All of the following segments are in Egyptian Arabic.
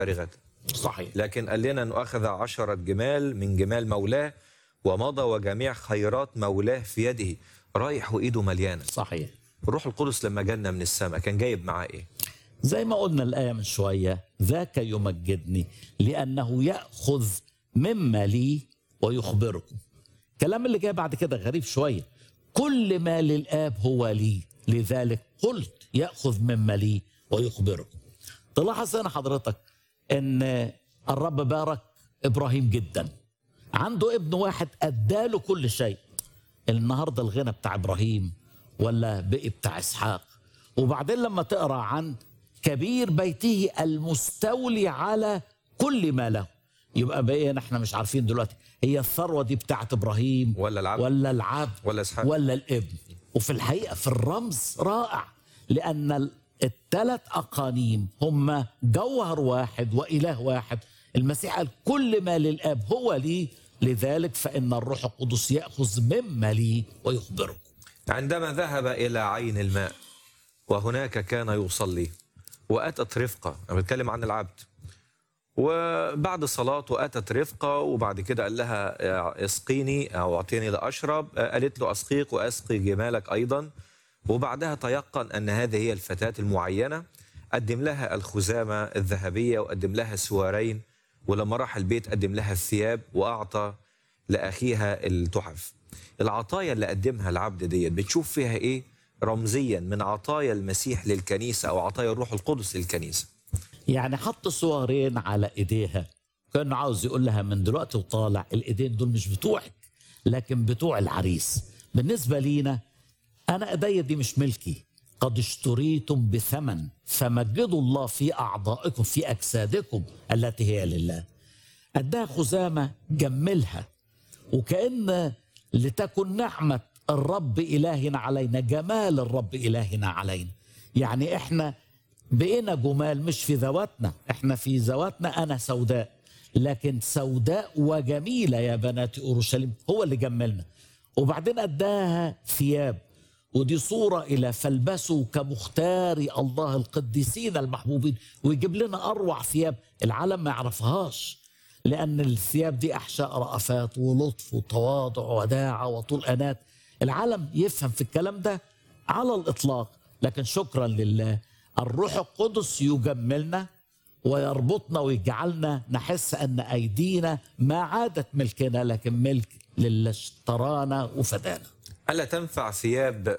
فارغة صحيح لكن قال لنا أنه أخذ عشرة جمال من جمال مولاه ومضى وجميع خيرات مولاه في يده رايح وإيده مليانة صحيح الروح القدس لما جالنا من السماء كان جايب معاه إيه زي ما قلنا الآية من شوية ذاك يمجدني لأنه يأخذ مما لي ويخبركم الكلام اللي جاي بعد كده غريب شوية كل ما للآب هو لي لذلك قلت يأخذ مما لي ويخبركم تلاحظ هنا حضرتك ان الرب بارك ابراهيم جدا عنده ابن واحد اداله كل شيء النهارده الغنى بتاع ابراهيم ولا بقي بتاع اسحاق وبعدين لما تقرا عن كبير بيته المستولي على كل ما له يبقى بقينا احنا مش عارفين دلوقتي هي الثروه دي بتاعت ابراهيم ولا العبد ولا العبد ولا إسحاق ولا الابن وفي الحقيقه في الرمز رائع لان الثلاث اقانيم هم جوهر واحد واله واحد المسيح قال كل ما للاب هو لي لذلك فان الروح القدس ياخذ مما لي ويخبركم عندما ذهب إلى عين الماء وهناك كان يصلي وأتت رفقة أنا بتكلم عن العبد وبعد صلاته أتت رفقة وبعد كده قال لها اسقيني أو أعطيني لأشرب قالت له أسقيك وأسقي جمالك أيضا وبعدها تيقن أن هذه هي الفتاة المعينة قدم لها الخزامة الذهبية وقدم لها سوارين ولما راح البيت قدم لها الثياب وأعطى لأخيها التحف العطايا اللي قدمها العبد ديت بتشوف فيها إيه رمزيا من عطايا المسيح للكنيسة أو عطايا الروح القدس للكنيسة يعني حط صورين على ايديها كان عاوز يقول لها من دلوقتي وطالع الايدين دول مش بتوعك لكن بتوع العريس بالنسبه لينا انا ايديا دي مش ملكي قد اشتريتم بثمن فمجدوا الله في اعضائكم في اجسادكم التي هي لله اداها خزامه جملها وكان لتكن نعمه الرب الهنا علينا جمال الرب الهنا علينا يعني احنا بقينا جمال مش في ذواتنا احنا في ذواتنا انا سوداء لكن سوداء وجميله يا بنات اورشليم هو اللي جملنا وبعدين اداها ثياب ودي صورة إلى فالبسوا كمختار الله القديسين المحبوبين ويجيب لنا أروع ثياب العالم ما يعرفهاش لأن الثياب دي أحشاء رأفات ولطف وتواضع وداعة وطول أنات العالم يفهم في الكلام ده على الإطلاق لكن شكرا لله الروح القدس يجملنا ويربطنا ويجعلنا نحس ان ايدينا ما عادت ملكنا لكن ملك للي اشترانا وفدانا. ألا تنفع ثياب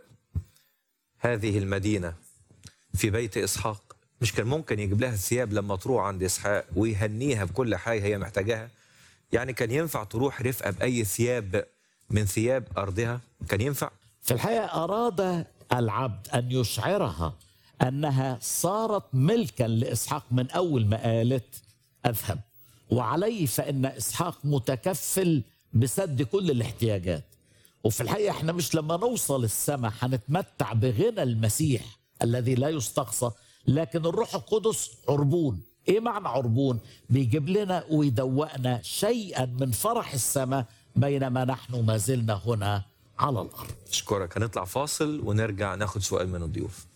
هذه المدينة في بيت إسحاق مش كان ممكن يجيب لها الثياب لما تروح عند إسحاق ويهنيها بكل حاجة هي محتاجاها يعني كان ينفع تروح رفقة بأي ثياب من ثياب أرضها كان ينفع في الحقيقه اراد العبد ان يشعرها انها صارت ملكا لاسحاق من اول ما قالت اذهب وعليه فان اسحاق متكفل بسد كل الاحتياجات وفي الحقيقه احنا مش لما نوصل السماء هنتمتع بغنى المسيح الذي لا يستقصى لكن الروح القدس عربون ايه معنى عربون بيجيب لنا ويدوقنا شيئا من فرح السماء بينما نحن ما زلنا هنا على الارض أشكرك هنطلع فاصل ونرجع ناخد سؤال من الضيوف